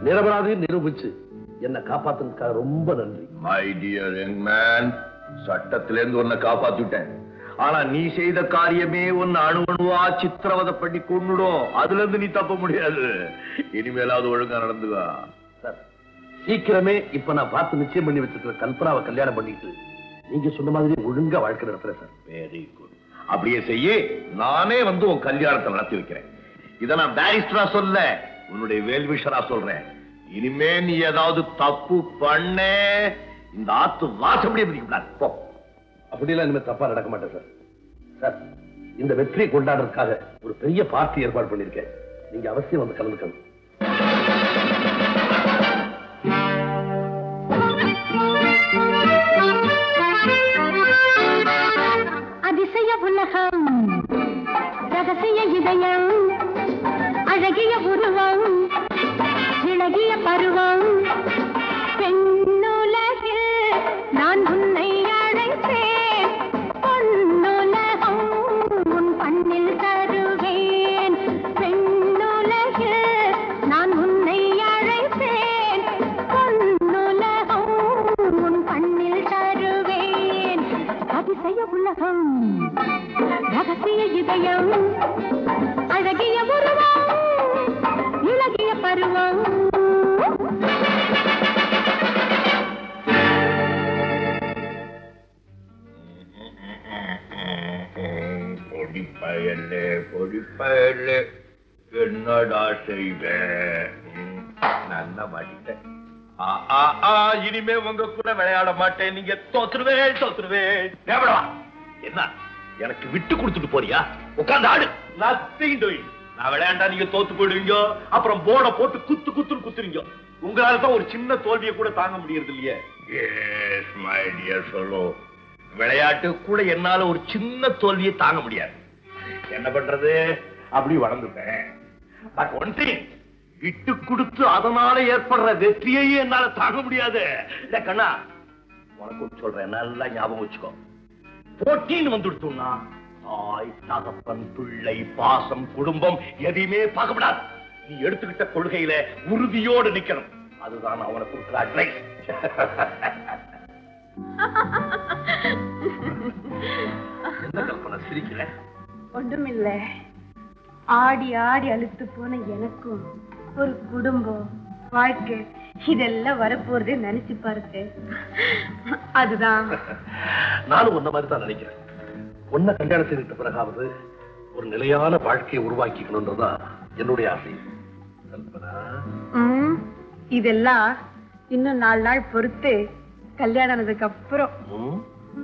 நிரபராதி நிரூபிச்சு என்ன காப்பாத்துனதுக்காக ரொம்ப நன்றி மை டியர் யங் மேன் சட்டத்திலேருந்து உன்னை காப்பாத்திட்டேன் ஆனா நீ செய்த காரியமே உன்னை அணு அணுவா சித்திரவதை பண்ணி கொன்னுடும் அதுல இருந்து நீ தப்ப முடியாது இனிமேலாவது ஒழுங்கா நடந்துவா சார் சீக்கிரமே இப்ப நான் பார்த்து நிச்சயம் பண்ணி வச்சிருக்கிற கல்பனாவை கல்யாணம் பண்ணிட்டு நீங்க சொன்ன மாதிரி ஒழுங்கா வாழ்க்கை நடத்துறேன் சார் வெரி குட் அப்படியே செய்ய நானே வந்து உன் கல்யாணத்தை நடத்தி வைக்கிறேன் இத நான் பேரிஸ்டரா சொல்ல உன்னுடைய வேல்விஷரா சொல்றேன் இனிமே நீ ஏதாவது தப்பு பண்ண இந்த ஆத்து வாசப்படியே பிடிக்கப்படாது போ அப்படியெல்லாம் இனிமே தப்பா நடக்க மாட்டேன் சார் சார் இந்த வெற்றியை கொண்டாடுறதுக்காக ஒரு பெரிய பார்ட்டி ஏற்பாடு பண்ணிருக்கேன் நீங்க அவசியம் வந்து கலந்துக்கணும் அதிசய உலகம் ரகசிய இதயம் அழகிய உருவம் இழகிய பருவம் பெண்ணுலகில் நான் உன்னை அழைத்தேன் பொன்னுலகம் உன் பண்ணில் தருவேன் பெண்ணுலகில் நான் உன்னை அழைத்தேன் பொன்னுலகம் உன் பண்ணில் தருவேன் அதிசய உலகம் ரகசிய இதயம் அழகிய உருவம் இழகிய பருவம் பொடிப்பயலே பொடிப்பயலே என்னடா செய்வேன் ம், நல்லா மாட்டிட்டேன் ஆ, ஆ, ஆ, இனிமே உங்க கூட விளையாட மாட்டேன் நீங்க தோத்துருவேன் தோத்துருவேன் தேவடா என்ன எனக்கு விட்டு கொடுத்துட்டு போறியா உட்கார்ந்து ஆடு நத்திங் டூயிங் நான் விளையாண்டா நீங்க தோத்து போயிடுவீங்க அப்புறம் போர்டை போட்டு குத்து குத்துன்னு குத்துறீங்க உங்களால தான் ஒரு சின்ன தோல்வியை கூட தாங்க முடியறது இல்லையே எஸ் மை டியர் சொல்லோ விளையாட்டு கூட என்னால ஒரு சின்ன தோல்வியை தாங்க முடியாது என்ன பண்றது அப்படி வளர்ந்துட்டேன் பட் ஒன் திங் விட்டு கொடுத்து அதனால ஏற்படுற வெற்றியையும் என்னால தாங்க முடியாது இல்ல கண்ணா உனக்கு ஒண்ணு சொல்றேன் நல்லா ஞாபகம் வச்சுக்கோ போட்டின்னு வந்துடுத்தோம்னா தாய் தகப்பன் பிள்ளை பாசம் குடும்பம் எதையுமே பார்க்கப்படாது நீ எடுத்துக்கிட்ட கொள்கையில உறுதியோடு நிக்கணும் அதுதான் நான் உனக்கு கொடுக்குற அட்வைஸ் என்ன கல்பனை சிரிக்கிற ஒன்றுமில்ல ஆடி ஆடி அழுத்து போன எனக்கும் ஒரு குடும்பம் வாழ்க்கை இதெல்லாம் வரப்போறதே நினைச்சு பாருங்க அதுதான் நானும் உன்ன மாதிரி தான் நினைக்கிறேன் உன்னை கல்யாணம் செய்துட்ட பிறகாவது ஒரு நிலையான வாழ்க்கையை உருவாக்கிக்கணும்ன்றதுதான் என்னுடைய ஆசை கல்பனா ம், இதெல்லாம் இன்னும் நாலு நாள் பொறுத்து கல்யாணம் ஆனதுக்கு அப்புறம் ம்?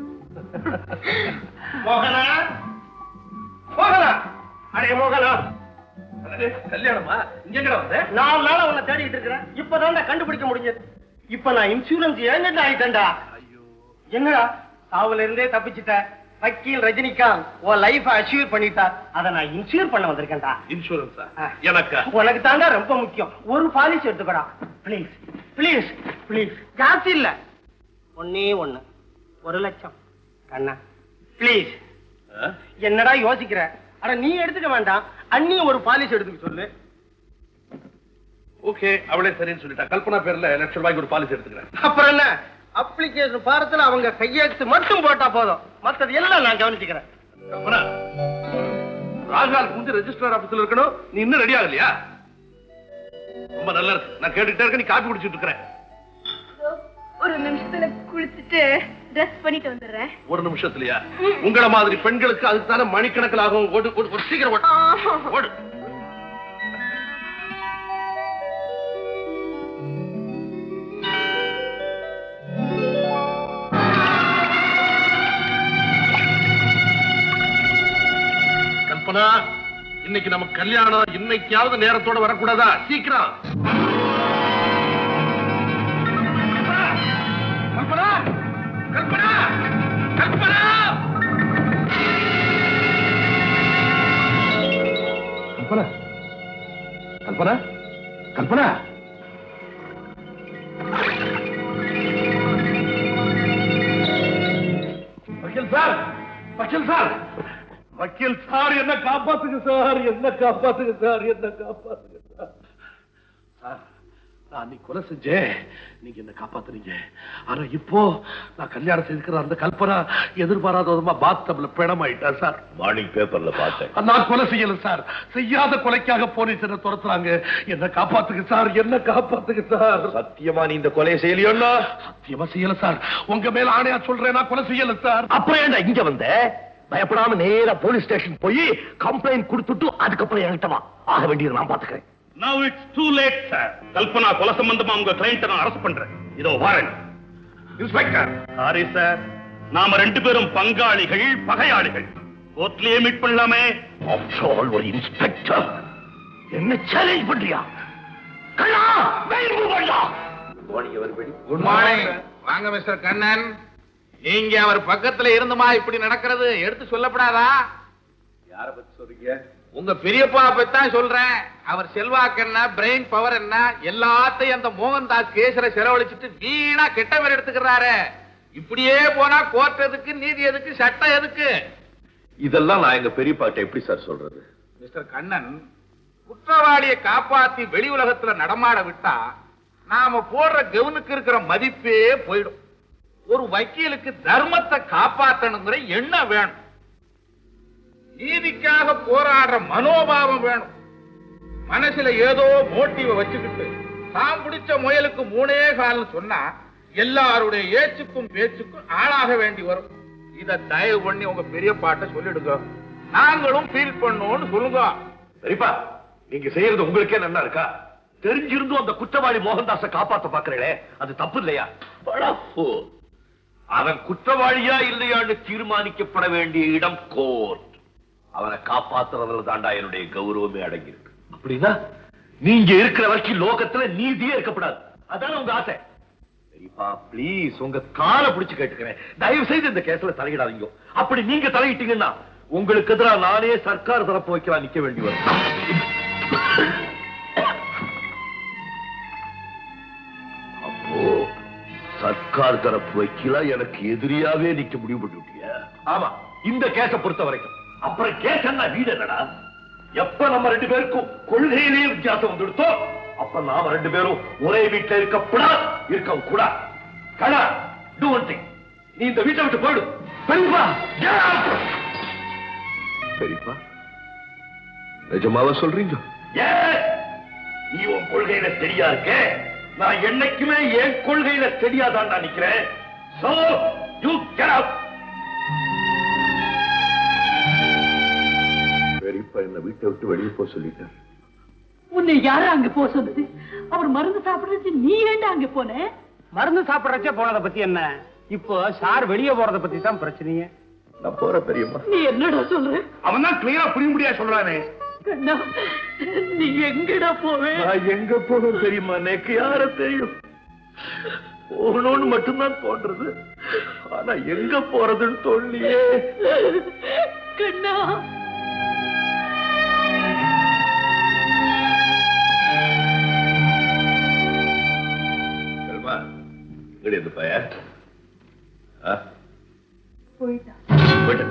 மோகனா மோகனா அடே மோகனா கல்யாணமா இங்க எங்கடா வந்த நாலு நாளா உன்னை தேடிட்டு இருக்கிறேன் இப்பதான் கண்டுபிடிக்க முடிஞ்சது இப்ப நான் இன்சூரன்ஸ் ஏஜென்ட் ஆயிட்டேன்டா என்னடா சாவுல இருந்தே தப்பிச்சிட்ட வக்கீல் ரஜினிகாந்த் உன் லைஃப் அஷ்யூர் பண்ணிட்டா அத நான் இன்சூர் பண்ண வந்திருக்கேன்டா இன்சூரன்ஸா ஆ. எனக்கா உனக்கு தாண்டா ரொம்ப முக்கியம் ஒரு பாலிசி எடுத்துக்கடா ப்ளீஸ் ப்ளீஸ் ப்ளீஸ் ஜாஸ்தி இல்ல ஒன்னே ஒண்ணு ஒரு லட்சம் கண்ணா ப்ளீஸ் என்னடா யோசிக்கிற அட நீ எடுத்துக்க வேண்டாம் அண்ணி ஒரு பாலிசி எடுத்துக்க சொல்லு ஓகே அவளே சரின்னு சொல்லிட்டா கல்பனா பேர்ல லட்சம் ரூபாய்க்கு ஒரு பாலிசி எடுத்துக்கிறேன் அப்புறம் என்ன அப்ளிகேஷன் பாரத்துல அவங்க கையெழுத்து மட்டும் போட்டா போதும் மத்தது எல்லாம் நான் கவனிச்சுக்கிறேன் கல்பனா ராஜால் குஞ்சு ரெஜிஸ்டர் ஆபீஸ்ல இருக்கணும் நீ இன்னும் ரெடி ஆகலையா ரொம்ப நல்லா இருக்கு நான் கேட்டுக்கிட்டே இருக்க நீ காப்பி குடிச்சிட்டு இருக்கிறேன் ஒரு நிமிஷத்துல குளிச்சுட்டு ட்ரெஸ் பண்ணிட்டு வந்துடுறேன் ஒரு நிமிஷத்துலயா உங்களை மாதிரி பெண்களுக்கு அதுக்கு தானே மணிக்கணக்கில் ஆகும் ஓடு ஓடு ஓடு, சீக்கிரம் ஓடு ஓடு கல்பனா இன்னைக்கு நம்ம கல்யாணம் இன்னைக்காவது நேரத்தோட வரக்கூடாதா சீக்கிரம் கல்பனா கல்பனா கல்பனா கல்பனா கல்பனா கல்பனா வக்கீல் சார் வக்கீல் சார் வக்கீல் சார் என்ன காப்பாத்துங்க சார் என்ன காப்பாத்துங்க சார் என்ன காப்பாத்துங்க சார் சார் நான் அன்னைக்கு கொலை செஞ்சேன் நீங்க என்ன காப்பாத்துனீங்க ஆனா இப்போ நான் கல்யாணம் செய்திருக்கிற அந்த கல்பனா எதிர்பாராத விதமா பாத்டப்ல பிணமாயிட்டா சார் மார்னிங் பேப்பர்ல பார்த்தேன் நான் கொலை செய்யல சார் செய்யாத கொலைக்காக போலீஸ் என்ன துரத்துறாங்க என்ன காப்பாத்துங்க சார் என்ன காப்பாத்துங்க சார் சத்தியமா நீ இந்த கொலையை செய்யலையோன்னா சத்தியமா செய்யல சார் உங்க மேல ஆணையா சொல்றேன் நான் கொலை செய்யல சார் அப்புறம் ஏன்டா இங்க வந்த பயப்படாம நேரா போலீஸ் ஸ்டேஷன் போய் கம்ப்ளைண்ட் கொடுத்துட்டு அதுக்கப்புறம் என்கிட்ட வா ஆக வேண்டியது நான் பாத்துக்கிறேன் Now it's too late, sir. Kalpana கொலை சம்பந்தமா உங்க கிளைண்ட நான் அரெஸ்ட் பண்றேன் இதோ வாரன் இன்ஸ்பெக்டர் சாரி சார் நாம ரெண்டு பேரும் பங்காளிகள் பகையாளிகள் கோர்ட்லயே மீட் பண்ணலாமே ஆஃப்டர் ஆல் ஒரு இன்ஸ்பெக்டர் என்ன சேலஞ்ச் பண்றியா கண்ணா வெயில் மூவ் பண்ணலாம் குட் மார்னிங் வாங்க மிஸ்டர் கண்ணன் நீங்க அவர் பக்கத்துல இருந்துமா இப்படி நடக்கிறது எடுத்து சொல்லப்படாதா யார பத்தி சொல்றீங்க உங்க பெரியப்பா பத்தி தான் சொல்றேன் அவர் செல்வாக்கு என்ன பிரெயின் பவர் என்ன எல்லாத்தையும் அந்த மோகன்தாஸ் கேஸ்ல செலவழிச்சிட்டு வீணா கெட்ட பேர் எடுத்துக்கிறாரு இப்படியே போனா கோர்ட் எதுக்கு நீதி எதுக்கு சட்டம் எதுக்கு இதெல்லாம் நான் எங்க பெரியப்பாட்ட எப்படி சார் சொல்றது மிஸ்டர் கண்ணன் குற்றவாளியை காப்பாத்தி வெளி உலகத்துல நடமாட விட்டா நாம போடுற கவுனுக்கு இருக்கிற மதிப்பே போயிடும் ஒரு வக்கீலுக்கு தர்மத்தை காப்பாத்தணுங்கிற எண்ணம் வேணும் நீதிக்காக போராடுற மனோபாவம் வேணும் மனசுல ஏதோ மோட்டிவ வச்சுக்கிட்டு தான் பிடிச்ச முயலுக்கு மூணே கால்னு சொன்னா எல்லாருடைய ஏச்சுக்கும் பேச்சுக்கும் ஆளாக வேண்டி வரும் இத தயவு பண்ணி உங்க பெரிய பாட்ட சொல்லிடுங்க நாங்களும் ஃபீல் பண்ணோம்னு சொல்லுங்க பெரியப்பா நீங்க செய்யறது உங்களுக்கே நல்லா இருக்கா தெரிஞ்சிருந்தும் அந்த குற்றவாளி மோகன்தாஸ காப்பாத்த பாக்குறீங்களே அது தப்பு இல்லையா படா fool. அவன் குற்றவாளியா இல்லையான்னு தீர்மானிக்கப்பட வேண்டிய இடம் கோர்ட் அவனை காப்பாத்துறதுல தாண்டா என்னுடைய கௌரவமே அடங்கியிருக்கு அப்படின்னா நீங்க இருக்கிற வரைக்கும் லோகத்துல நீதியே இருக்கப்படாது அதான உங்க ஆசை பெரியப்பா ப்ளீஸ் உங்க காலை பிடிச்சு கேட்டுக்கிறேன் தயவு செய்து இந்த கேஸ்ல தலையிடாதீங்க அப்படி நீங்க தலையிட்டீங்கன்னா உங்களுக்கு எதிராக நானே சர்க்கார் தரப்பு வைக்கலாம் நிக்க வேண்டி வரும் அப்போ சர்க்கார் தரப்பு வைக்கல எனக்கு எதிரியாவே நிக்க முடிவு பண்ணி விட்டியா ஆமா இந்த கேஸ பொறுத்த வரைக்கும் அப்புறம் கேஸ் என்ன வீடு என்னடா எப்ப நம்ம ரெண்டு பேருக்கும் கொள்கையிலேயே வித்தியாசம் வந்துடுத்தோ அப்ப நாம ரெண்டு பேரும் ஒரே வீட்டுல இருக்கப்படாது இருக்க கூடாது கடா டூ ஒன் திங் நீ இந்த வீட்டை விட்டு போயிடு பெரியப்பா get out! பெரியப்பா நிஜமாவா சொல்றீங்க நீ உன் கொள்கையில சரியா இருக்க நான் என்னைக்குமே என் கொள்கையில சரியாதான் நான் நிக்கிறேன் சோ யூ get out பெரியப்பா என்ன வீட்டை விட்டு வெளியே போக சொல்லிட்டேன் உன்னை யாரு அங்க போக சொன்னது அவர் மருந்து சாப்பிடுறது நீ ஏன்டா அங்க போன மருந்து சாப்பிடறச்சே போனதை பத்தி என்ன இப்போ சார் வெளியே போறத பத்தி தான் பிரச்சனையே நான் போற பெரியம்மா நீ என்னடா சொல்ற அவன் தான் கிளியரா புரிய முடியா சொல்றானே கண்ணா நீ எங்கடா போவே நான் எங்க போகணும் தெரியுமா எனக்கு யார தெரியும் போகணும்னு மட்டும்தான் தோன்றது ஆனா எங்க போறதுன்னு தோணலையே கண்ணா செல்மா இங்கடி இந்த பையன் ஆ? போயிட்டான் போயிட்டேன்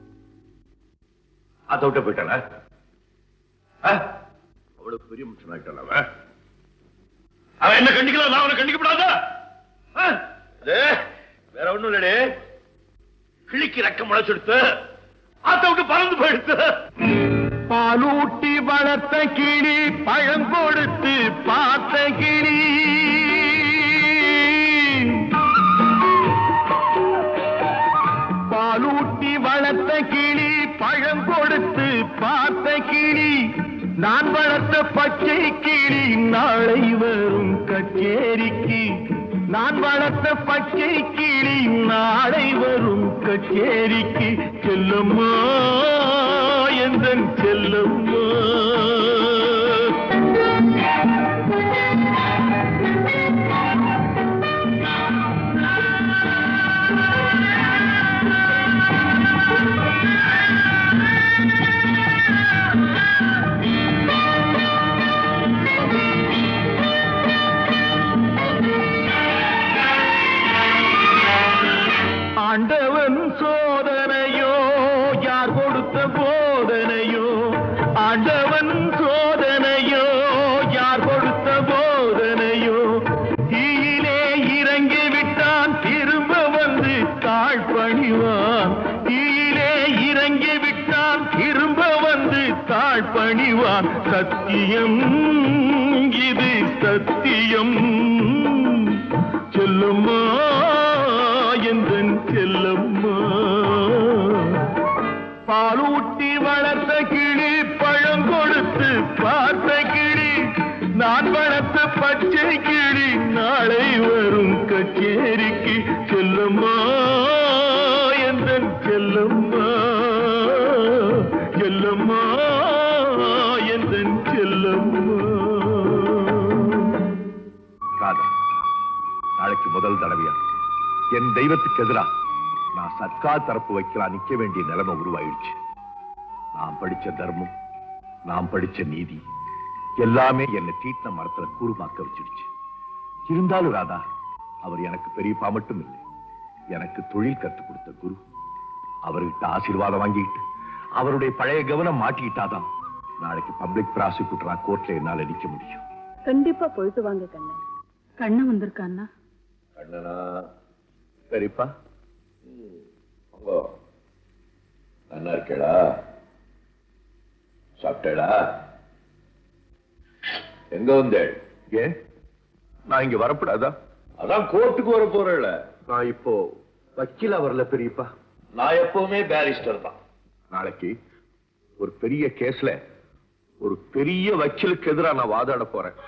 அதை விட்ட போயிட்டானா ஆ? அவ்வளவு பெரிய மனுஷன் ஆயிட்டான் அவன் அவன் என்ன கண்டிக்கலாம் நான் அவனை கண்டிக்கப்படாதா ஆ? டேய், வேற ஒண்ணும் இல்லடே கிழிக்கு ரெக்க முளைச்செடுத்து ஆத்த விட்டு பறந்து போயிடுத்து பாலூட்டி வளர்த்த கிளி பழம் கொடுத்து பார்த்த கிளி பாலூட்டி வளர்த்த கிளி பழம் கொடுத்து பார்த்த கிளி நான் வளர்த்த பச்சை கிளி நாளை வரும் கச்சேரிக்கு நான் வளர்த்த பச்சை கிளி நாளை வரும் கச்சேரிக்கு செல்லம்மா எந்தன் செல்லம்மா ஆண்டவன் சோதனையோ யார் கொடுத்த போதனையோ ஆண்டவன் சத்தியம் இது சத்தியம் செல்லம்மா எந்தன் செல்லம்மா பாலூட்டி வளர்த்த கிளி பழம் கொடுத்து பார்த்த கிளி நான் வளர்த்த பச்சை கிளி நாளை வரும் கச்சேரிக்கு செல்லம்மா எந்தன் செல்லம்மா செல்லம்மா எந்தன் செல்லம்மா காதல் நாளைக்கு முதல் தடவையா என் தெய்வத்துக்கு எதிரா நான் சர்க்கார் தரப்பு வைக்கலாம் நிக்க வேண்டிய நிலைமை உருவாயிடுச்சு நான் படிச்ச தர்மம் நான் படிச்ச நீதி எல்லாமே என்னை தீட்டின மரத்துல கூறுமாக்க வச்சிடுச்சு இருந்தாலும் ராதா அவர் எனக்கு பெரியப்பா மட்டும் இல்லை எனக்கு தொழில் கத்துக் கொடுத்த குரு அவர்கிட்ட ஆசீர்வாதம் வாங்கிட்டு அவருடைய பழைய கவனம் மாட்டிக்கிட்டாதான் நாளைக்கு பப்ளிக் ப்ராசிக்யூட்டரா கோர்ட்ல என்னால நிக்க முடியும் கண்டிப்பா போயிட்டு வாங்க கண்ணன் கண்ணன் வந்திருக்கான்னா கண்ணனா பெரியப்பா நல்லா இருக்கேடா சாப்பிட்டேடா எங்க வந்தேள் ஏன் நான் இங்க வரப்படாதா அதான் கோர்ட்டுக்கு வர போறேன்ல நான் இப்போ வக்கீலா வரல பெரியப்பா நான் எப்பவுமே பேரிஸ்டர் தான் நாளைக்கு ஒரு பெரிய கேஸ்ல ஒரு பெரிய வக்கீலுக்கு எதிரா நான் வாதாட போறேன்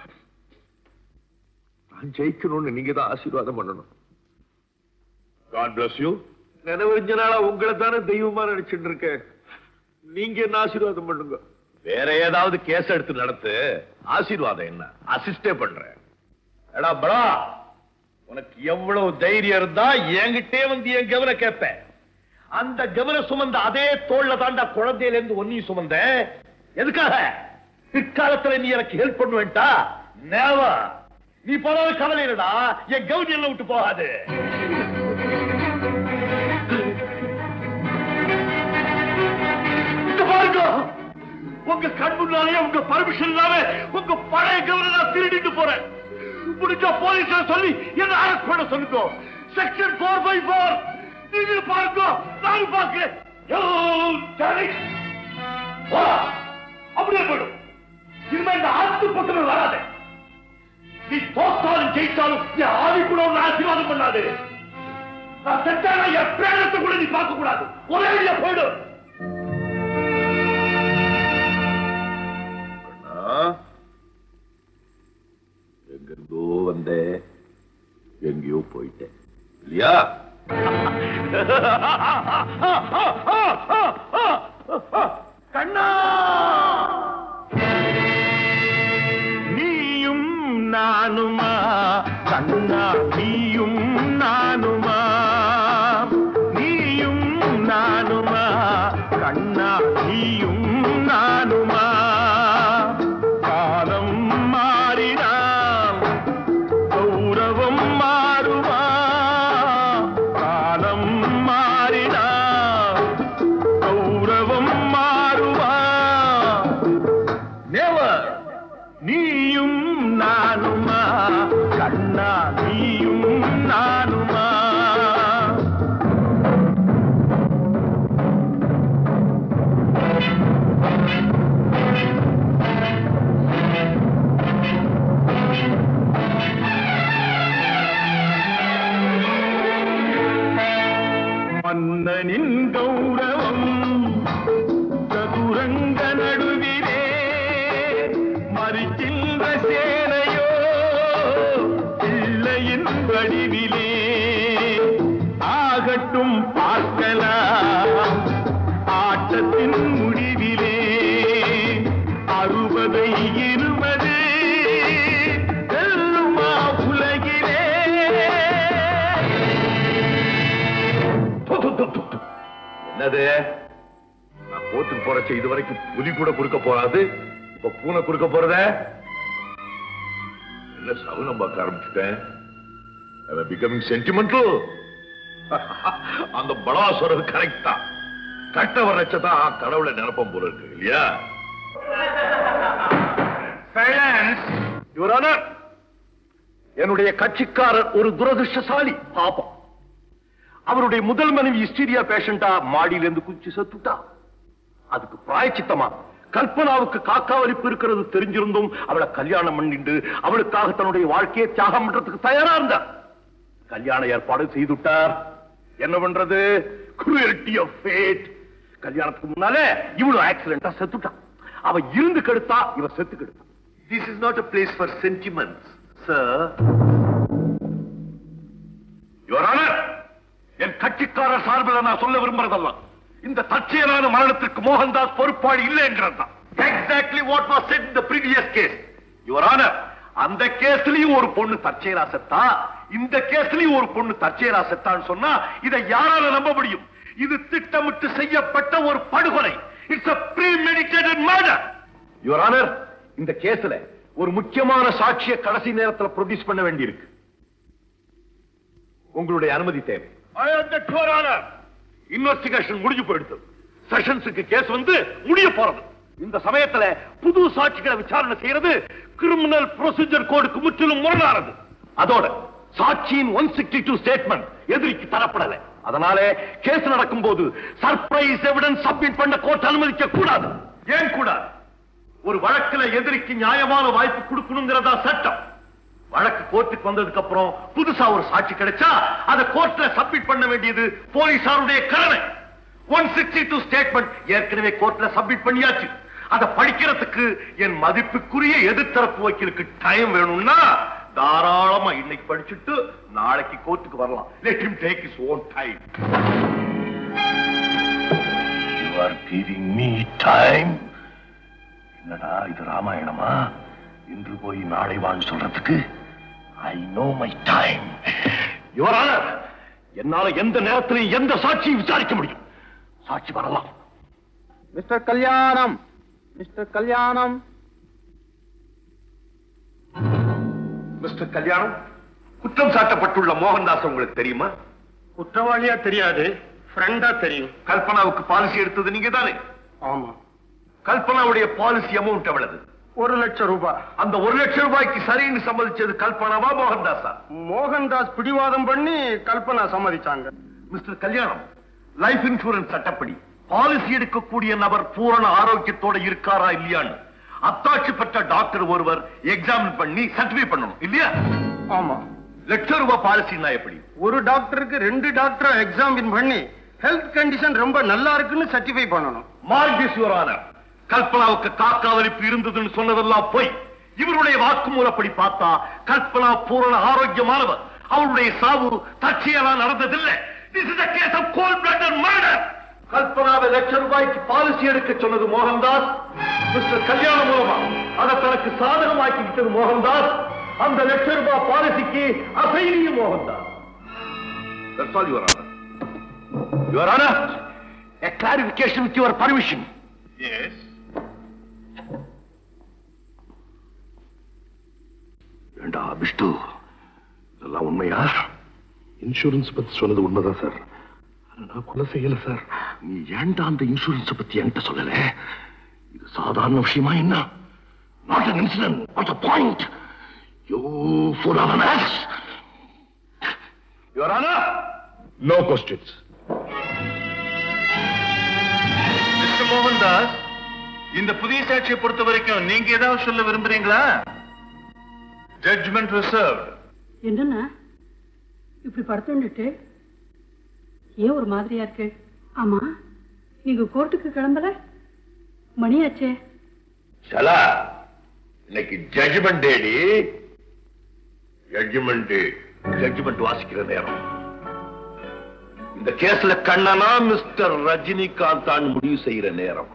நான் ஜெயிக்கணும்னு நீங்க தான் ஆசீர்வாதம் பண்ணணும் காட் பிளஸ் யூ நினைவறிஞ்ச நாளா உங்களை தானே தெய்வமா நினைச்சிட்டு இருக்கேன் நீங்க என்ன ஆசீர்வாதம் பண்ணுங்க வேற ஏதாவது கேஸ் எடுத்து நடத்து ஆசீர்வாதம் என்ன அசிஸ்டே பண்றேன் எடா படா உனக்கு எவ்வளவு தைரியம் இருந்தா என்கிட்டே வந்து என் கவன கேட்ப அந்த கவன சுமந்த அதே தோல்ல தாண்டா குழந்தையில இருந்து ஒன்னையும் சுமந்த எதுக்காக பிற்காலத்துல நீ எனக்கு ஹெல்ப் பண்ணுவேன்டா நேவா நீ போனால கவலை இல்லடா என் கவுனி எல்லாம் விட்டு போகாது இங்க பாருங்க உங்க கண் முன்னாலே உங்க பர்மிஷன் இல்லாம உங்க பழைய கவனம் நான் திருடிட்டு போறேன் முடிஞ்சா போலீஸ் சொல்லி என்ன அரெஸ்ட் பண்ண சொல்லுங்க செக்ஷன் போர் பை போர் நீங்க பாருங்க நான் பாக்குறேன் யோ, டேனி. வா, அப்படியே போயிடும் இனிமே இந்த ஆத்து பக்கத்தில் வராத நீ தோத்தாலும் ஜெயிச்சாலும் என் ஆவி கூட உன்னை ஆசீர்வாதம் பண்ணாது நான் செத்தானா என் பேரத்தை கூட நீ பார்க்க கூடாது ஒரே வழியா போயிடும் கண்ணா எங்கிருந்தோ வந்தே எங்கேயோ போயிட்டேன் இல்லையா கண்ணா நீயும் நானுமா கண்ணா நீயும் நானுமா நீயும் நானுமா கண்ணா நீயும் நானுமா காலம் மாறினான் கௌரவம் மாறுமா காலம் மாறினா கௌரவம் மாறுமா நெவர் நீயும் நானுமா கண்ணா நீயும் நானுமா மன்னனின் கௌரவம் சதுரங்க நடுவிலே மறிக்கின்ற சேனையோ பிள்ளையின் வடிவிலே ஆகட்டும் பார்க்கலாம் ஆட்டத்தின் முடிவிலே அறுபதை இருபது வெல்லுமா உலகிலே என்னது நான் கோர்ட்டுக்கு போறச்ச இது வரைக்கும் புலி கூட குறுக்க போறாது இப்ப பூனை குறுக்க போறத என்ன சகுனம் பார்க்க ஆரம்பிச்சுட்டேன் பிகமிங் சென்டிமெண்டல் அந்த பலவா சொல்றது கரெக்ட் தான் கட்ட வரச்சதான் கடவுளை நினைப்பம் போல இருக்கு இல்லையா யுவர் ஆனர் என்னுடைய கட்சிக்காரர் ஒரு துரதிருஷ்டசாலி பாப்பம் அவருடைய முதல் மனைவி ஹிஸ்டீரியா பேஷண்டா மாடியில இருந்து குச்சி செத்துட்டா அதுக்கு பிராயச்சித்தமா கல்பனாவுக்கு காக்காவலிப்பு இருக்கிறது தெரிஞ்சிருந்தும் அவளை கல்யாணம் பண்ணிட்டு அவளுக்காக தன்னுடைய வாழ்க்கையை தியாகம் பண்றதுக்கு தயாரா இருந்தா கல்யாண ஏற்பாடு செய்துட்டார் என்ன பண்றது cruelty of fate கல்யாணத்துக்கு முன்னாலே இவ்வளவு ஆக்சிடென்டா செத்துட்டான் அவ இருந்து கெடுத்தா இவ செத்து கெடுத்தான் This is not a place for sentiments, sir. Your Honor, என் கட்சிக்காரர் சார்பில் நான் சொல்ல விரும்புறதெல்லாம் இந்த தற்செயலான மரணத்திற்கு மோகன்தாஸ் பொறுப்பாளி இல்லை என்கிறதுதான் Exactly what was said in the previous case. Your honour அந்த கேஸ்லயும் ஒரு பொண்ணு தற்செயலா செத்தா இந்த கேஸ்லயும் ஒரு பொண்ணு தற்செயலா செத்தான்னு சொன்னா இதை யாரால நம்ப முடியும் இது திட்டமிட்டு செய்யப்பட்ட ஒரு படுகொலை it's a premeditated murder your honour இந்த கேஸ்ல ஒரு முக்கியமான சாட்சியை கடைசி நேரத்தில் ப்ரொடியூஸ் பண்ண வேண்டியிருக்கு உங்களுடைய அனுமதி தேவை இன்வெஸ்டிகேஷன் முடிஞ்சு போயிடுது செஷன்ஸுக்கு கேஸ் வந்து முடிய போறது இந்த சமயத்துல புது சாட்சிகளை விசாரணை செய்யறது கிரிமினல் ப்ரொசீஜர் கோடுக்கு முற்றிலும் முரணானது அதோட சாட்சியின் ஒன் சிக்ஸ்டி டூ ஸ்டேட்மெண்ட் எதிரிக்கு தரப்படல அதனால கேஸ் நடக்கும்போது சர்ப்ரைஸ் எவிடன்ஸ் சப்மிட் பண்ண கோர்ட் அனுமதிக்க கூடாது ஏன் கூடாது ஒரு வழக்குல எதிரிக்கு நியாயமான வாய்ப்பு கொடுக்கணுங்கிறதா சட்டம் வழக்கு கோர்ட்டுக்கு வந்ததுக்கு அப்புறம் புதுசா ஒரு சாட்சி கிடைச்சா அதை கோர்ட்ல சப்மிட் பண்ண வேண்டியது போலீசாருடைய கடமை ஒன் சிக்ஸ்டி டூ ஸ்டேட்மெண்ட் ஏற்கனவே கோர்ட்ல சப்மிட் பண்ணியாச்சு அதை படிக்கிறதுக்கு என் மதிப்புக்குரிய எதிர்த்தரப்பு வக்கீலுக்கு டைம் வேணும்னா தாராளமா இன்னைக்கு படிச்சுட்டு நாளைக்கு கோர்ட்டுக்கு வரலாம் let him take his own time you are giving me time என்னடா இது ராமாயணமா இன்று போய் நாளை வான்னு சொல்றதுக்கு I know my time your honour என்னால எந்த நேரத்திலையும் எந்த சாட்சியும் விசாரிக்க முடியும் சாட்சி வரலாம் மிஸ்டர் கல்யாணம் மிஸ்டர் கல்யாணம் மிஸ்டர் கல்யாணம் குற்றம் சாட்டப்பட்டுள்ள மோகன்தாஸ் உங்களுக்கு தெரியுமா குற்றவாளியா தெரியாது ஃப்ரெண்டா தெரியும் கல்பனாவுக்கு பாலிசி எடுத்தது நீங்க தானே ஆமா கல்பனாவுடைய பாலிசி அமௌண்ட் எவ்வளவு ஒரு லட்சம் ரூபாய் அந்த ஒரு லட்சம் ரூபாய்க்கு சரின்னு சம்மதிச்சது கல்பனாவா மோகன்தாஸா மோகன்தாஸ் பிடிவாதம் பண்ணி கல்பனா சம்மதிச்சாங்க மிஸ்டர் கல்யாணம் லைஃப் இன்சூரன்ஸ் சட்டப்படி பாலிசி எடுக்கக்கூடிய நபர் பூரண ஆரோக்கியத்தோட இருக்காரா இல்லையான்னு அத்தாட்சி பெற்ற டாக்டர் ஒருவர் எக்ஸாமின் பண்ணி சர்டிஃபை பண்ணணும் இல்லையா ஆமா லட்சம் ரூபாய் பாலிசின்னா எப்படி ஒரு டாக்டருக்கு ரெண்டு டாக்டரை எக்ஸாமின் பண்ணி ஹெல்த் கண்டிஷன் ரொம்ப நல்லா இருக்குன்னு சர்டிஃபை பண்ணணும் மார்கேஸ்வரான கல்பனாவுக்கு காக்காவலிப்பு இருந்ததுன்னு சொன்னதெல்லாம் போய் இவருடைய வாக்குமூலப்படி பார்த்தா கல்பனா பூரண ஆரோக்கியமானவர் அவருடைய சாவு தற்செயலா நடந்ததில்லை this is case of cold blood murder கல்பனாவை லட்சம் ரூபாய்க்கு பாலிசி எடுக்க சொன்னது மோகன்தாஸ் மிஸ்டர் கல்யாணம் மூலமா அதை தனக்கு சாதகமாக்கிக்கிட்டது மோகன்தாஸ் அந்த லட்சம் ரூபாய் பாலிசிக்கு அசைனியும் Mohandas That's all, Your Honor. Your Honor, a clarification with your permission. Yes. ஏண்டா விஷ்ணு இதெல்லாம் உண்மையா இன்சூரன்ஸ் பத்தி சொன்னது உண்மைதான் சார் ஆனா நான் கொலை செய்யல சார் நீ ஏன்டா அந்த இன்சூரன்ஸ் பத்தி என்கிட்ட சொல்லல இது சாதாரண விஷயமா என்ன not an incident what a point you full of an ass your honour no questions mister Mohandas இந்த புதிய சாட்சியை பொறுத்த வரைக்கும் நீங்க ஏதாவது சொல்ல விரும்புறீங்களா ஜட்ஜ்மெண்ட் ரிசர்வ் என்னண்ணா இப்படி படுத்துட்டு ஏன் ஒரு மாதிரியா இருக்கு ஆமா நீங்க கோர்ட்டுக்கு கிளம்பல மணியாச்சே சலா இன்னைக்கு ஜட்ஜ்மெண்ட் டேடி ஜட்ஜ்மெண்ட் ஜட்ஜ்மெண்ட் வாசிக்கிற நேரம் இந்த கேஸ்ல கண்ணனா மிஸ்டர் ரஜினிகாந்த் தான் முடிவு செய்யற நேரம்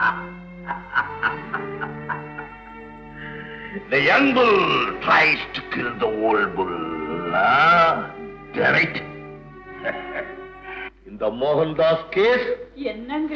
The young bull tries to kill the old bull. Ah, damn it. இந்த மோகன்தாஸ் கேஸ் என்னங்க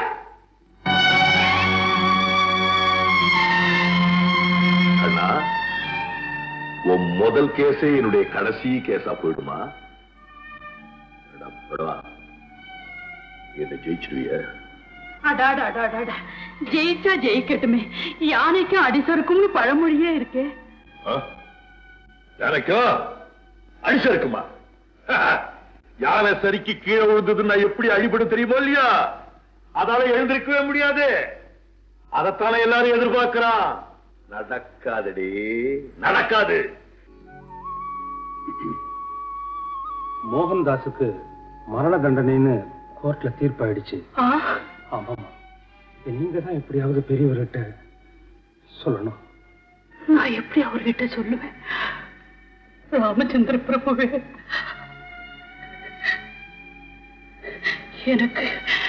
அண்ணா உன் முதல் கேஸே என்னுடைய கடைசி கேஸா போயிடுமா அடா, படவா. என்னை ஜெயிச்சிருவிய அடாடா அடாடா ஜெயிச்சா ஜெயிக்கட்டுமே யானைக்கும் அடிசருக்கும்னு பழமொழியே இருக்கே யானைக்கும் அடிச இருக்குமா யானை சரிக்கு கீழே விழுந்ததுன்னா எப்படி அடிபடும் தெரியுமோ இல்லையா அதால எழுந்திருக்கவே முடியாது அதைத்தானே எல்லாரும் எதிர்பார்க்கிறான் நடக்காதடி நடக்காது மோகன்தாஸுக்கு மரண தண்டனைன்னு கோர்ட்ல தீர்ப்பாயிடுச்சு ஆ, ஆமாமா நீங்க தான் எப்படியாவது பெரியவர்கிட்ட சொல்லணும் நான் எப்படி அவர்கிட்ட சொல்லுவேன் ராமச்சந்திர பிரபுவே எனக்கு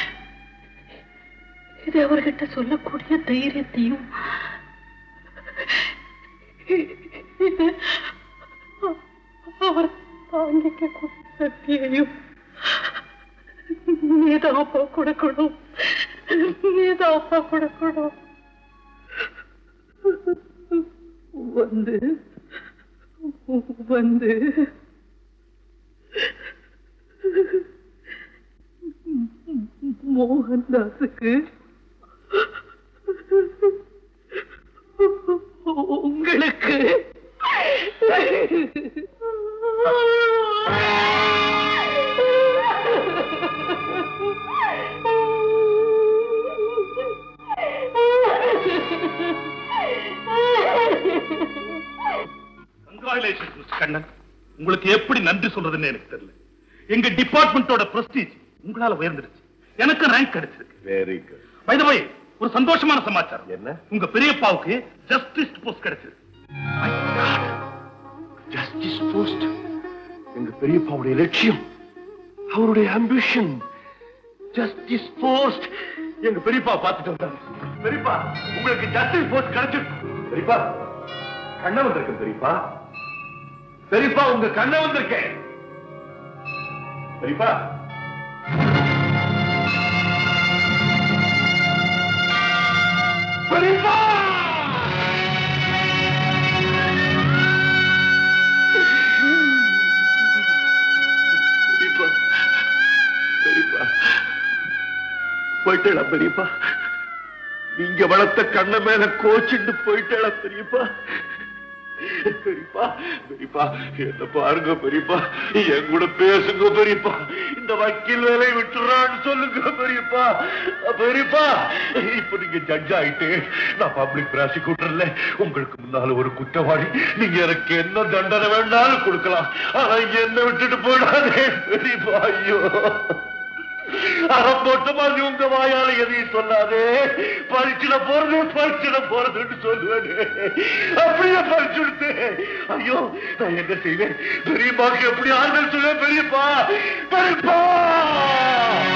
இது அவர்கிட்ட சொல்லக்கூடிய தைரியத்தையும் இது அவர் தாங்கிக்க கூடிய சக்தியையும் நீதான் அப்பா கொடுக்கணும் நீதான் அப்பா கொடுக்கணும் வந்து வந்து மோகன்தாஸுக்கு உங்களுக்கு கங்க்ராச்சுலேஷன் மிஸ்டர் கண்ணன் உங்களுக்கு எப்படி நன்றி சொல்றதுன்னு எனக்கு தெரியல எங்க டிபார்ட்மெண்டோட பிரஸ்டீஜ் உங்களால உயர்ந்துருச்சு எனக்கு ரேங்க் கிடைச்சிருக்கு very good by the way ஒரு சந்தோஷமான சமாச்சாரம் என்ன உங்க பெரியப்பாவுக்கு ஜஸ்டிஸ் போஸ்ட் கிடைச்சிருக்கு ஜஸ்டிஸ் போஸ்ட் எங்க பெரியப்பாவுடைய லட்சியம் அவருடைய அம்பிஷன் ஜஸ்டிஸ் போஸ்ட் எங்க பெரியப்பா பார்த்துட்டு வந்தாங்க பெரியப்பா உங்களுக்கு ஜஸ்டிஸ் போஸ்ட் கிடைச்சிருக்கு பெரியப்பா கண்ண வந்திருக்கேன் பெரியப்பா பெரியப்பா உங்க கண்ண வந்திருக்கேன் பெரியப்பா பெரியப்பா பெரியப்பா பெரியப்பா போயிட்டேடா பெரியப்பா நீங்க வளர்த்த கண்ண மேல கோச்சிட்டு போயிட்டேடா பெரியப்பா பெரியப்பா பெரியப்பா என்ன பாருங்க பெரியப்பா என் கூட பேசுங்க பெரியப்பா இந்த வக்கீல் வேலையை விட்டுறான்னு சொல்லுங்க பெரியப்பா பெரியப்பா இப்ப நீங்க ஜட்ஜ் ஆயிட்டு நான் பப்ளிக் ப்ராசிக்யூட்டர்ல உங்களுக்கு முன்னால ஒரு குற்றவாளி நீங்க எனக்கு என்ன தண்டனை வேணாலும் கொடுக்கலாம் ஆனா என்ன விட்டுட்டு போயிடாதே பெரியப்பா ஐயோ அறம் போட்ட மாதிரி உங்க வாயால எதையும் சொல்லாதே பரிச்சிட போறது பரிச்சிட போறதுன்னு சொல்லுவேனே அப்படியே பறிச்சுடுத்து ஐயோ நான் என்ன செய்வேன் பெரியப்பாக்கு எப்படி ஆறுதல் சொல்லுவேன் பெரியப்பா பெரியப்பா